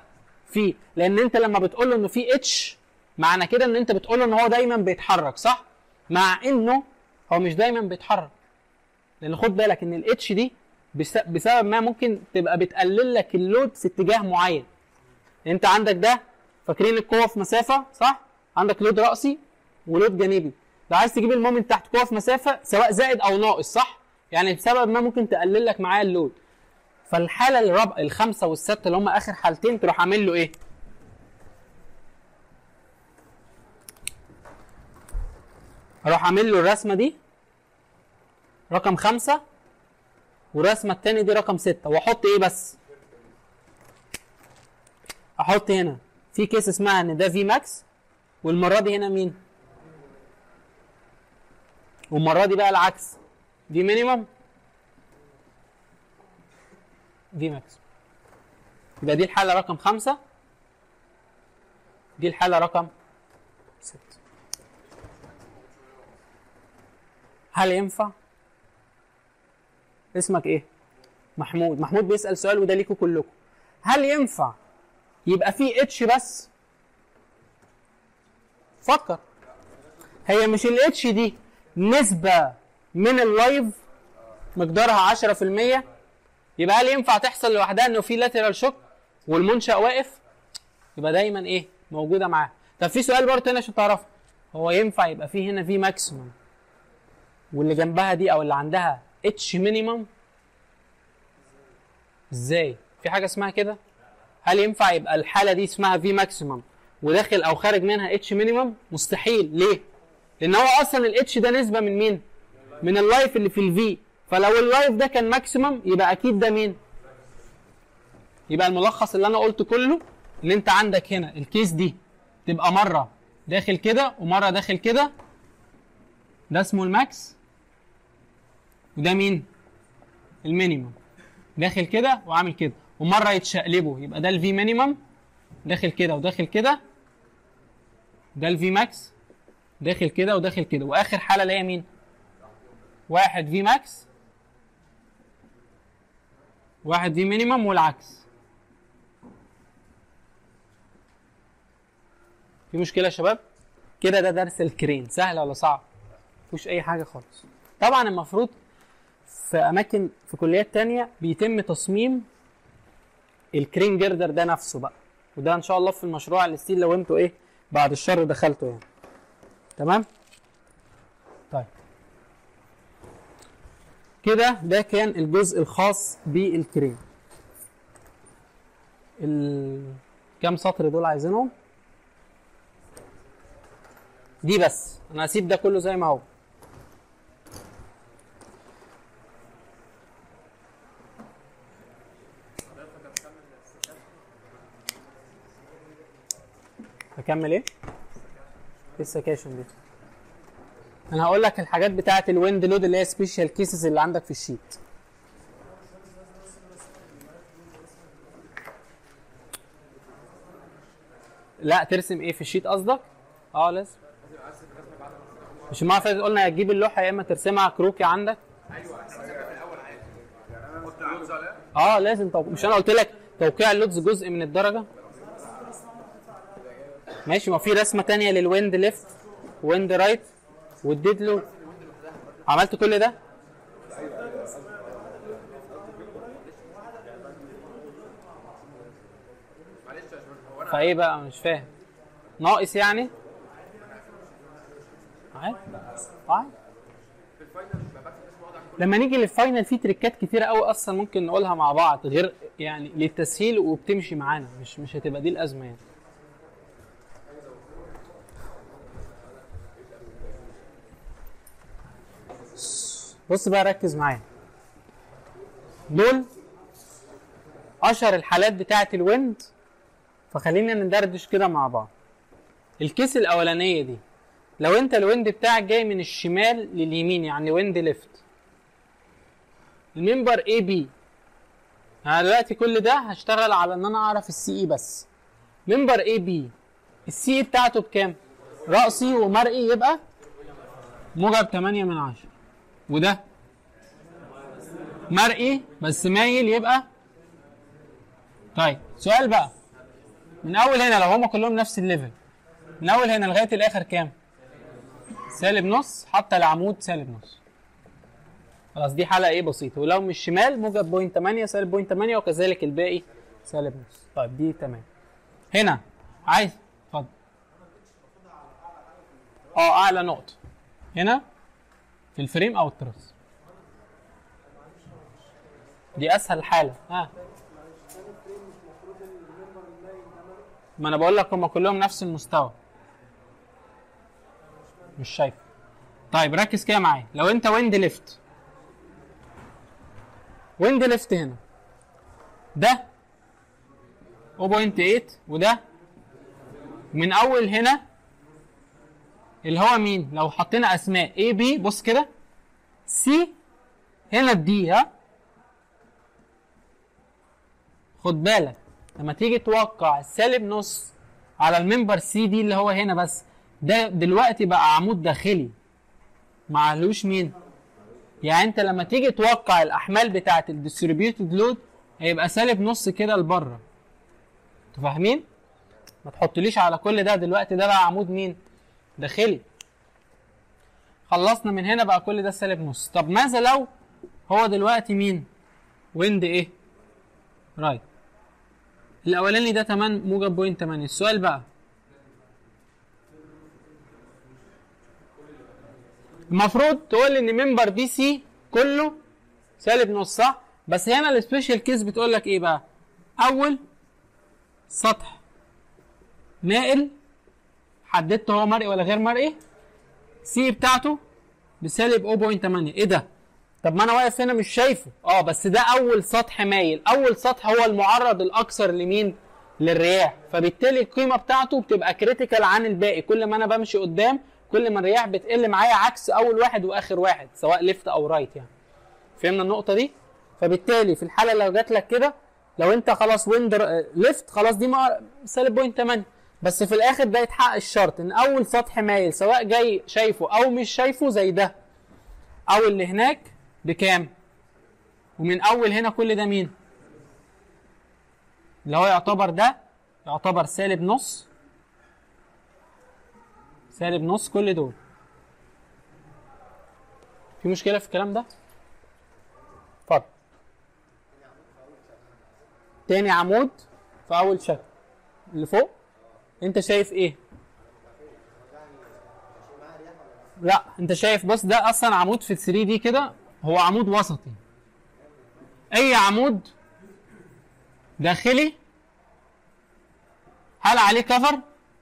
Speaker 1: في لان انت لما بتقول له انه في اتش معنى كده ان انت بتقول له ان هو دايما بيتحرك صح مع انه هو مش دايما بيتحرك لان خد بالك ان الاتش دي بس- بسبب ما ممكن تبقى بتقلل لك اللود في اتجاه معين انت عندك ده فاكرين القوه في مسافه صح عندك لود راسي ولود جانبي لو عايز تجيب المومنت تحت قوه في مسافه سواء زائد او ناقص صح يعني بسبب ما ممكن تقلل لك معاه اللود فالحاله الرابعه الخامسه والسادسه اللي هم اخر حالتين تروح عامل له ايه اروح عامل له الرسمه دي رقم خمسة والرسمة التانية دي رقم ستة واحط ايه بس احط هنا في كيس اسمها ان ده في ماكس والمرة دي هنا مين والمرة دي بقى العكس دي مينيمم في ماكس يبقى دي الحالة رقم خمسة دي الحالة رقم ستة هل ينفع اسمك ايه محمود محمود بيسأل سؤال وده ليكوا كلكم هل ينفع يبقى في اتش بس فكر هي مش الاتش دي نسبة من اللايف مقدارها 10% يبقى هل ينفع تحصل لوحدها انه في لاترال شوك والمنشأ واقف يبقى دايما ايه موجودة معاه طب في سؤال برضه تاني عشان تعرفه هو ينفع يبقى في هنا في ماكسيموم واللي جنبها دي او اللي عندها اتش مينيمم ازاي في حاجه اسمها كده هل ينفع يبقى الحاله دي اسمها في ماكسيمم وداخل او خارج منها اتش مينيمم مستحيل ليه لان هو اصلا الاتش ده نسبه من مين من اللايف اللي في الفي فلو اللايف ده كان ماكسيمم يبقى اكيد ده مين يبقى الملخص اللي انا قلته كله ان انت عندك هنا الكيس دي تبقى مره داخل كده ومره داخل كده ده اسمه الماكس وده مين المينيمم داخل كده وعامل كده ومره يتشقلبوا يبقى ده الفي مينيمم داخل كده وداخل كده ده الفي ماكس داخل كده وداخل كده واخر حاله اللي هي مين واحد في ماكس واحد في مينيمم والعكس في مشكله يا شباب كده ده درس الكرين سهل ولا صعب مفيهوش اي حاجه خالص طبعا المفروض في اماكن في كليات تانية بيتم تصميم الكرين جردر ده نفسه بقى وده ان شاء الله في المشروع الستيل لو انتوا ايه بعد الشر دخلتوا يعني تمام طيب كده ده كان الجزء الخاص بالكرين ال... كام سطر دول عايزينهم دي بس انا هسيب ده كله زي ما هو هكمل ايه؟ ايه السكاشن دي؟ انا هقول لك الحاجات بتاعه الويند لود اللي هي سبيشال كيسز اللي عندك في الشيت لا ترسم ايه في الشيت قصدك؟ اه لازم مش المره اللي فاتت قلنا يا تجيب اللوحه يا اما ترسمها كروكي عندك اه لازم طب مش انا قلت لك توقيع اللودز جزء من الدرجه ماشي ما في رسمه تانية للويند ليفت ويند رايت والديد لود عملت كل ده فايه بقى مش فاهم ناقص يعني عادي عادي لما نيجي للفاينل في تريكات كتيره قوي اصلا ممكن نقولها مع بعض غير يعني للتسهيل وبتمشي معانا مش مش هتبقى دي الازمه يعني بص بقى ركز معايا دول اشهر الحالات بتاعه الويند فخلينا ندردش كده مع بعض الكيس الاولانيه دي لو انت الويند بتاعك جاي من الشمال لليمين يعني ويند ليفت المنبر اي بي انا دلوقتي كل ده هشتغل على ان انا اعرف السي اي بس منبر اي بي السي اي بتاعته بكام رأسي ومرئي يبقى موجب 8 من 10 وده مرئي بس مايل يبقى طيب سؤال بقى من اول هنا لو هما كلهم نفس الليفل من اول هنا لغايه الاخر كام سالب نص حتى العمود سالب نص خلاص دي حلقه ايه بسيطه ولو مش شمال موجب بوينت 8 سالب بوينت 8 وكذلك الباقي سالب نص طيب دي تمام هنا عايز اتفضل اه اعلى نقطه هنا في الفريم او التراس دي اسهل حاله ها ما انا بقول لك هم كلهم نفس المستوى مش شايف طيب ركز كده معايا لو انت ويند ليفت ويند ليفت هنا ده 0.8 وده من اول هنا اللي هو مين لو حطينا اسماء A B بص كده C هنا الدي ها خد بالك لما تيجي توقع السالب نص على الممبر سي دي اللي هو هنا بس ده دلوقتي بقى عمود داخلي معلوش مين يعني انت لما تيجي توقع الاحمال بتاعه الديستريبيوتد لود هيبقى سالب نص كده لبره انتوا فاهمين ما تحطليش على كل ده دلوقتي ده بقى عمود مين داخلي خلصنا من هنا بقى كل ده سالب نص طب ماذا لو هو دلوقتي مين ويند ايه رايت الاولاني ده 8 موجب بوينت 8 السؤال بقى المفروض تقول ان ممبر بي سي كله سالب نص صح بس هنا السبيشال كيس بتقول لك ايه بقى اول سطح مائل حددت هو مرئي ولا غير مرئي سي بتاعته بسالب 0.8 ايه ده طب ما انا واقف هنا مش شايفه اه بس ده اول سطح مايل اول سطح هو المعرض الاكثر لمين للرياح فبالتالي القيمه بتاعته بتبقى كريتيكال عن الباقي كل ما انا بمشي قدام كل ما الرياح بتقل معايا عكس اول واحد واخر واحد سواء ليفت او رايت يعني فهمنا النقطه دي فبالتالي في الحاله لو جات لك كده لو انت خلاص ويند ليفت خلاص دي مع- سالب بوينت 8 بس في الاخر ده يتحقق الشرط ان اول سطح مايل سواء جاي شايفه او مش شايفه زي ده او اللي هناك بكام ومن اول هنا كل ده مين اللي هو يعتبر ده يعتبر سالب نص سالب نص كل دول في مشكله في الكلام ده اتفضل تاني عمود في اول شكل اللي فوق انت شايف ايه لا انت شايف بص ده اصلا عمود في 3 دي كده هو عمود وسطي اي عمود داخلي هل عليه كفر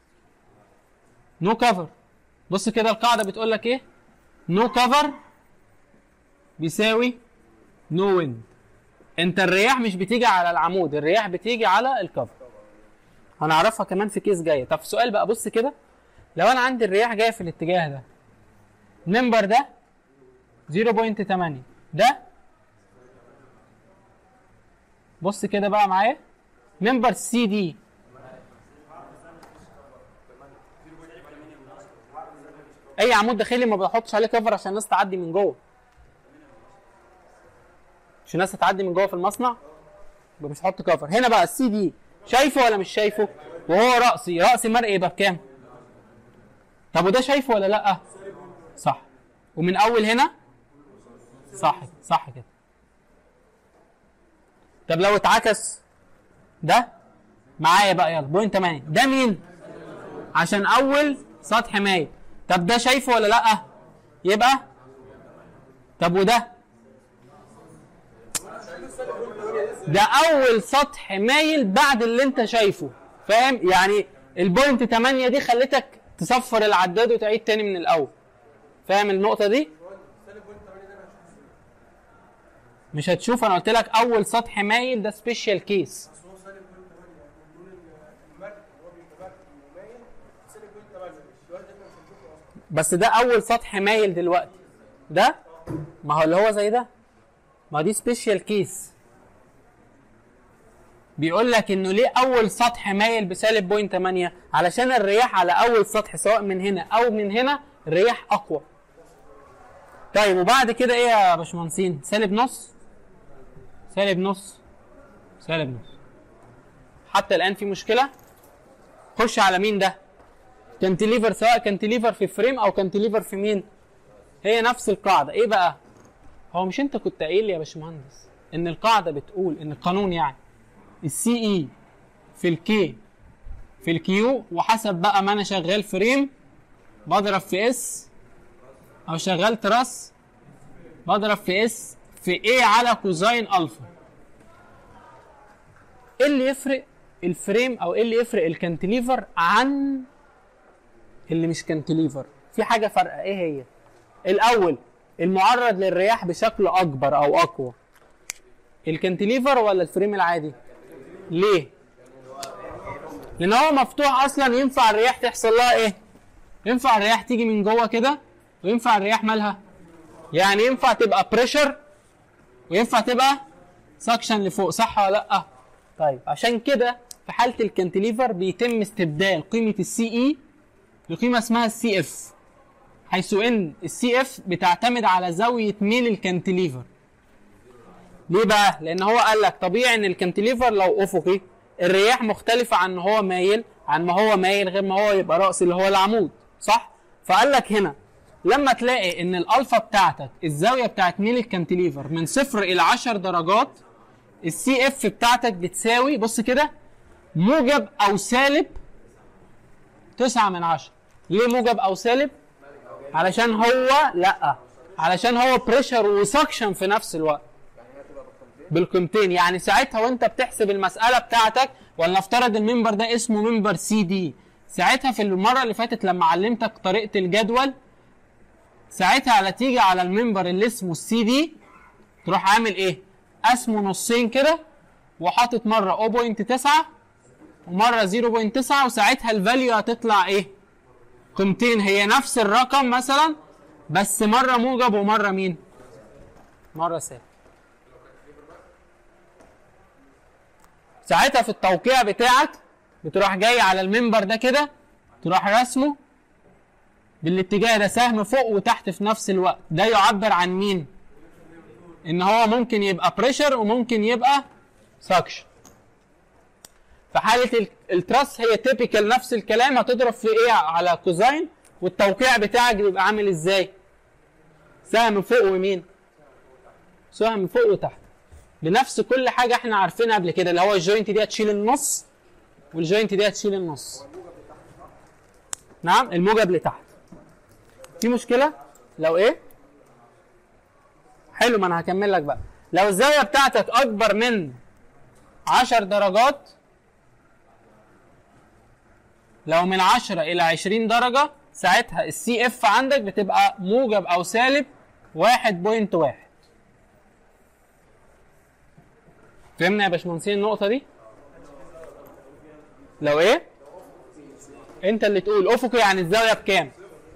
Speaker 1: نو كفر بص كده القاعده بتقول لك ايه نو كفر بيساوي نو ويند انت الرياح مش بتيجي على العمود الرياح بتيجي على الكفر هنعرفها كمان في كيس جايه طب سؤال بقى بص كده لو انا عندي الرياح جايه في الاتجاه ده المنبر ده 0.8 ده بص كده بقى معايا منبر سي دي اي عمود داخلي ما بحطش عليه كفر عشان الناس تعدي من جوه مش الناس هتعدي من جوه في المصنع يبقى مش هحط كفر هنا بقى السي دي شايفه ولا مش شايفه وهو راسي راسي مرئي يبقى بكام طب وده شايفه ولا لا صح ومن اول هنا صح صح كده طب لو اتعكس ده معايا بقى يلا بوينت 8 ده مين عشان اول سطح مايل طب ده شايفه ولا لا يبقى طب وده ده اول سطح مايل بعد اللي انت شايفه فاهم يعني البوينت 8 دي خلتك تصفر العداد وتعيد تاني من الاول فاهم النقطه دي مش هتشوف انا قلت لك اول سطح مايل ده سبيشال كيس
Speaker 2: بس هو سالب بوينت 8 يعني بنقول ان المركب هو بيبقى مركب ومايل سالب بوينت 8 دلوقتي احنا مش هنشوفه اصلا
Speaker 1: بس ده اول سطح مايل دلوقتي ده ما هو اللي هو زي ده ما دي سبيشال كيس بيقول لك انه ليه اول سطح مايل بسالب بوينت 8 علشان الرياح على اول سطح سواء من هنا او من هنا الرياح اقوى طيب وبعد كده ايه يا باشمهندسين سالب نص سالب نص سالب نص حتى الان في مشكله خش على مين ده كانتليفر سواء كانتليفر في فريم او كانتليفر في مين هي نفس القاعده ايه بقى هو مش انت كنت قايل لي يا باشمهندس ان القاعده بتقول ان القانون يعني السي اي في الكي في الكيو وحسب بقى ما انا شغال فريم بضرب في اس او شغال تراس بضرب في اس في ايه على كوزاين الفا ايه اللي يفرق الفريم او ايه اللي يفرق الكانتليفر عن اللي مش كانتليفر في حاجه فارقه ايه هي الاول المعرض للرياح بشكل اكبر او اقوى الكانتليفر ولا الفريم العادي ليه لان هو مفتوح اصلا ينفع الرياح تحصل لها ايه ينفع الرياح تيجي من جوه كده وينفع الرياح مالها يعني ينفع تبقى بريشر وينفع تبقى سكشن لفوق صح ولا لا طيب عشان كده في حاله الكانتليفر بيتم استبدال قيمه السي اي بقيمه اسمها السي اف حيث ان السي اف بتعتمد على زاويه ميل الكانتليفر ليه بقى لان هو قال لك طبيعي ان الكانتليفر لو افقي الرياح مختلفه عن ما هو مايل عن ما هو مايل غير ما هو يبقى راس اللي هو العمود صح فقال لك هنا لما تلاقي ان الالفا بتاعتك الزاويه بتاعت ميل الكانتليفر من صفر الى 10 درجات السي اف بتاعتك بتساوي بص كده موجب او سالب 9 من 10 ليه موجب او سالب علشان هو لا علشان هو بريشر وسكشن في نفس الوقت بالقيمتين يعني ساعتها وانت بتحسب المساله بتاعتك ولنفترض المنبر ده اسمه منبر سي دي ساعتها في المره اللي فاتت لما علمتك طريقه الجدول ساعتها على تيجي على المنبر اللي اسمه السي دي تروح عامل ايه قسمه نصين كده وحاطط مره 0.9 ومره 0.9 وساعتها الفاليو هتطلع ايه قيمتين هي نفس الرقم مثلا بس مره موجب ومره مين مره سالب ساعتها في التوقيع بتاعك بتروح جاي على المنبر ده كده تروح رسمه بالاتجاه ده سهم فوق وتحت في نفس الوقت ده يعبر عن مين ان هو ممكن يبقى بريشر وممكن يبقى سكشن في حاله ال- التراس هي تيبيكال نفس الكلام هتضرب في ايه على كوزاين والتوقيع بتاعك بيبقى عامل ازاي سهم فوق ويمين سهم فوق وتحت بنفس كل حاجه احنا عارفينها قبل كده اللي هو الجوينت دي هتشيل النص والجوينت دي هتشيل النص نعم الموجب لتحت في مشكله لو ايه حلو ما انا هكمل لك بقى لو الزاويه بتاعتك اكبر من 10 درجات لو من 10 الى 20 درجه ساعتها السي اف عندك بتبقى موجب او سالب 1.1 فهمنا يا باشمهندسين النقطه دي لو ايه انت اللي تقول افقي يعني الزاويه بكام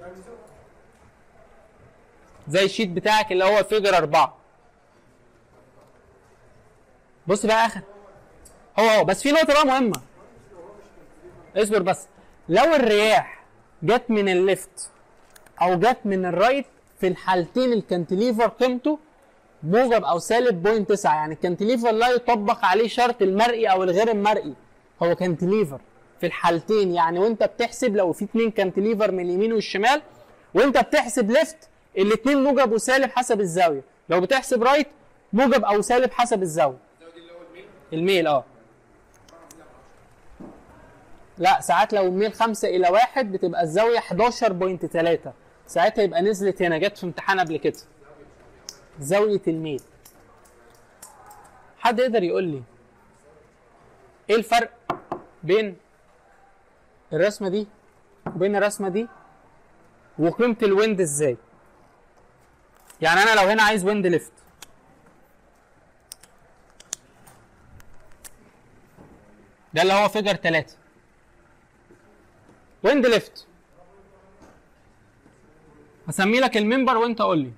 Speaker 1: زي الشيت بتاعك اللي هو فيجر أربعة بص بقى اخر هو هو بس في نقطة بقى مهمة اصبر بس لو الرياح جت من الليفت او جت من الرايت في الحالتين الكانتليفر قيمته موجب او سالب بوينت 9 يعني الكانتليفر لا يطبق عليه شرط المرئي او الغير المرئي هو كانتليفر في الحالتين يعني وانت بتحسب لو في اتنين كانتليفر من اليمين والشمال وانت بتحسب ليفت الاتنين موجب وسالب حسب الزاويه لو بتحسب رايت موجب او سالب حسب الزاويه الميل اه لا ساعات لو الميل 5 الى 1 بتبقى الزاويه 11.3 ساعتها يبقى نزلت هنا جت في امتحان قبل كده زاويه الميل حد يقدر يقول لي ايه الفرق بين الرسمه دي وبين الرسمه دي وقيمه الويند ازاي يعني انا لو هنا عايز ويند ليفت ده اللي هو فيجر 3 ويند ليفت هسمي لك المنبر وانت قول لي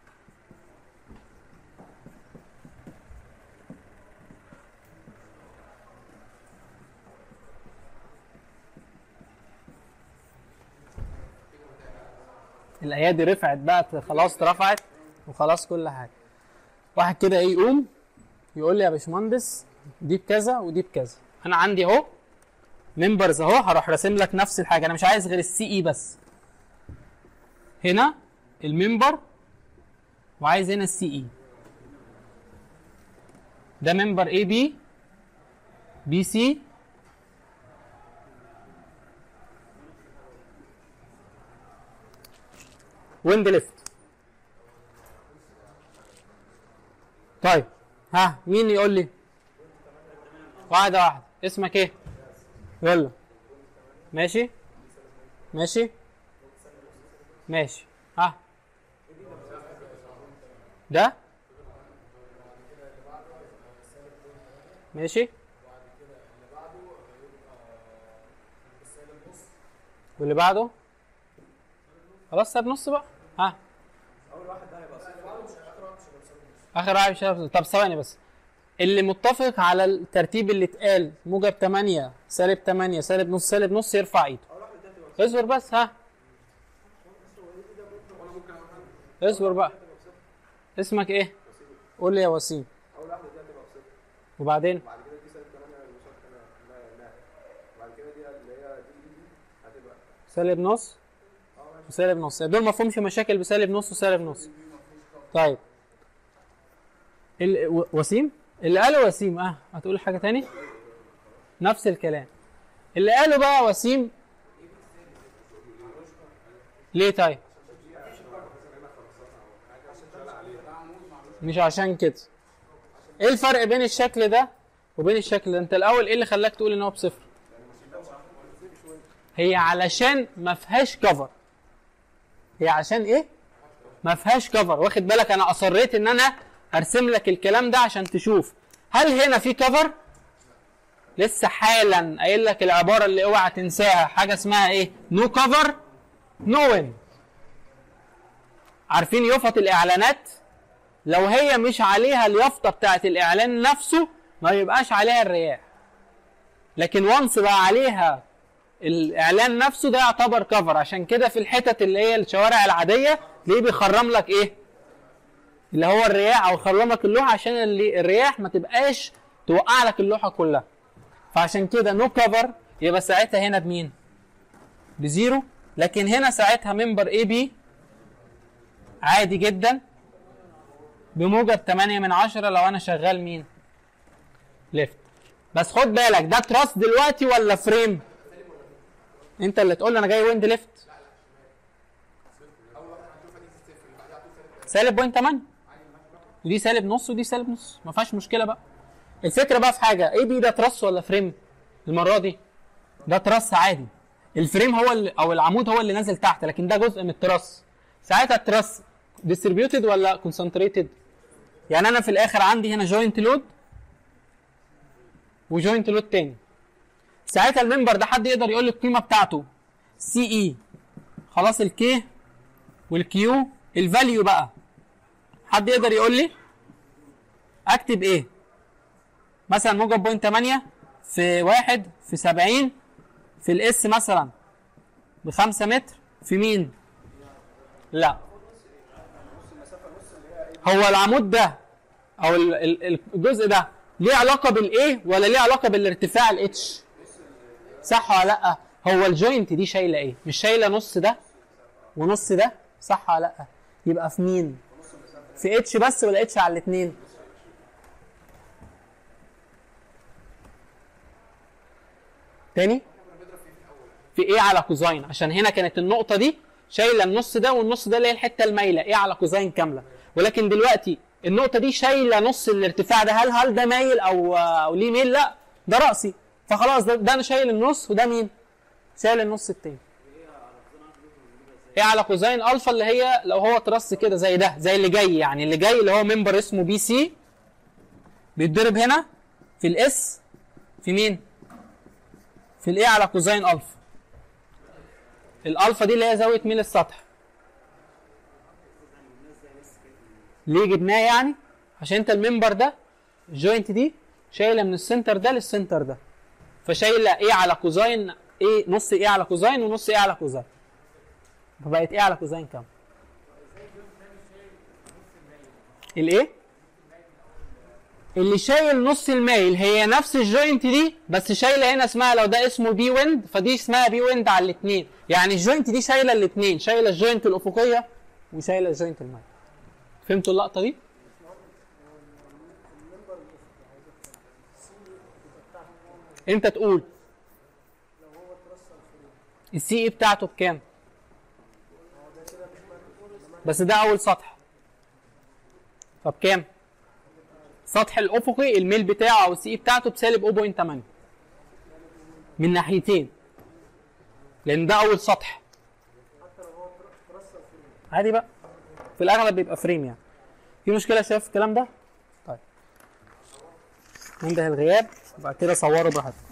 Speaker 1: الايادي رفعت بقى خلاص اترفعت وخلاص كل حاجه واحد كده ايه يقوم يقول لي يا باشمهندس دي بكذا ودي بكذا انا عندي اهو ممبرز اهو هروح راسم لك نفس الحاجه انا مش عايز غير السي اي بس هنا الممبر وعايز هنا السي اي ده ممبر اي بي بي سي ويند ليفت طيب ها مين يقول لي واحدة واحدة اسمك ايه يلا ماشي ماشي ماشي ها ده ماشي واللي بعده خلاص ساب نص بقى ها اخر واحد مش هيبقى- طب ثواني بس اللي متفق على الترتيب اللي اتقال موجب 8 سالب 8 سالب نص سالب نص يرفع ايده اصبر بس ها اصبر بقى اسمك ايه قول لي يا وسيم
Speaker 2: اول واحده دي هتبقى بصفر
Speaker 1: وبعدين
Speaker 2: بعد كده دي سالب 8 المشاركه لا لا لا بعد كده دي اللي هي دي دي دي هتبقى
Speaker 1: سالب نص وسالب نص دول ما فيهمش مشاكل بسالب نص وسالب نص طيب ال... و- وسيم اللي قاله وسيم اه هتقول حاجه تاني نفس الكلام اللي قاله بقى وسيم ليه طيب مش عشان كده ايه الفرق بين الشكل ده وبين الشكل ده انت الاول ايه اللي خلاك تقول ان هو بصفر هي علشان ما فيهاش كفر هي عشان ايه ما فيهاش كفر واخد بالك انا اصريت ان انا ارسم لك الكلام ده عشان تشوف هل هنا في كفر لسه حالا قايل لك العباره اللي اوعى تنساها حاجه اسمها ايه نو كفر نو وين عارفين يافطه الاعلانات لو هي مش عليها اليافطه بتاعت الاعلان نفسه ما يبقاش عليها الرياح لكن وانس بقى عليها الاعلان نفسه ده يعتبر كفر عشان كده في الحتت اللي هي الشوارع العاديه ليه بيخرم لك ايه اللي هو الرياح او يخرم لك اللوحه عشان اللي الرياح ما تبقاش توقع لك اللوحه كلها فعشان كده نو كفر يبقى ساعتها هنا بمين بزيرو لكن هنا ساعتها ممبر اي بي عادي جدا بموجب 8 من 10 لو انا شغال مين ليفت بس خد بالك ده تراس دلوقتي ولا فريم انت اللي تقول لي انا جاي ويند ليفت سالب بوينت 8 ودي سالب نص ودي سالب نص ما فيهاش مشكله بقى الفكره بقى في حاجه ايه بي ده تراس ولا فريم المره دي ده تراس عادي الفريم هو اللي او العمود هو اللي نازل تحت لكن ده جزء من التراس ساعتها التراس ديستريبيوتد ولا كونسنتريتد يعني انا في الاخر عندي هنا جوينت لود وجوينت لود تاني ساعتها الممبر ده حد يقدر يقول لي القيمه بتاعته سي اي خلاص الكي والكيو الفاليو بقى حد يقدر يقول لي اكتب ايه مثلا موجب بوينت 8 في واحد في 70 في الاس مثلا ب 5 متر في مين؟ لا هو العمود ده او ال- ال- الجزء ده ليه علاقه بالايه ولا ليه علاقه بالارتفاع الاتش صح ولا لا هو الجوينت دي شايله ايه مش شايله نص ده ونص ده صح ولا لا يبقى في مين في اتش بس ولا اتش على الاثنين تاني في ايه على كوزاين عشان هنا كانت النقطه دي شايله النص ده والنص ده اللي هي الحته المايله ايه على كوزاين كامله ولكن دلوقتي النقطه دي شايله نص الارتفاع ده هل هل ده مايل او او ليه ميل لا ده راسي فخلاص ده, ده انا شايل النص وده مين شايل النص التاني ايه على كوزاين الفا اللي هي لو هو ترس كده زي ده زي اللي جاي يعني اللي جاي اللي هو ممبر اسمه بي سي بيتضرب هنا في الاس في مين في الايه على كوزاين الفا الالفا دي اللي هي زاويه ميل السطح ليه جبناه يعني عشان انت الممبر ده الجوينت دي شايله من السنتر ده للسنتر ده فشايله ايه على كوزاين ايه نص ايه على كوزاين ونص ايه على كوزاين فبقت ايه على كوزاين كام الايه اللي شايل نص المايل هي نفس الجوينت دي بس شايله هنا اسمها لو ده اسمه بي ويند فدي اسمها بي ويند على الاثنين يعني الجوينت دي شايله الاثنين شايله الجوينت الافقيه وشايله الجوينت المايل فهمتوا اللقطه دي انت تقول السي اي بتاعته بكام بس ده اول سطح فبكام السطح الافقي الميل بتاعه او السي اي بتاعته بسالب 0.8 من ناحيتين لان ده اول سطح عادي بقى في الاغلب بيبقى فريم يعني في مشكله شايف الكلام ده طيب ننده الغياب وبعد كده صوروا براحتك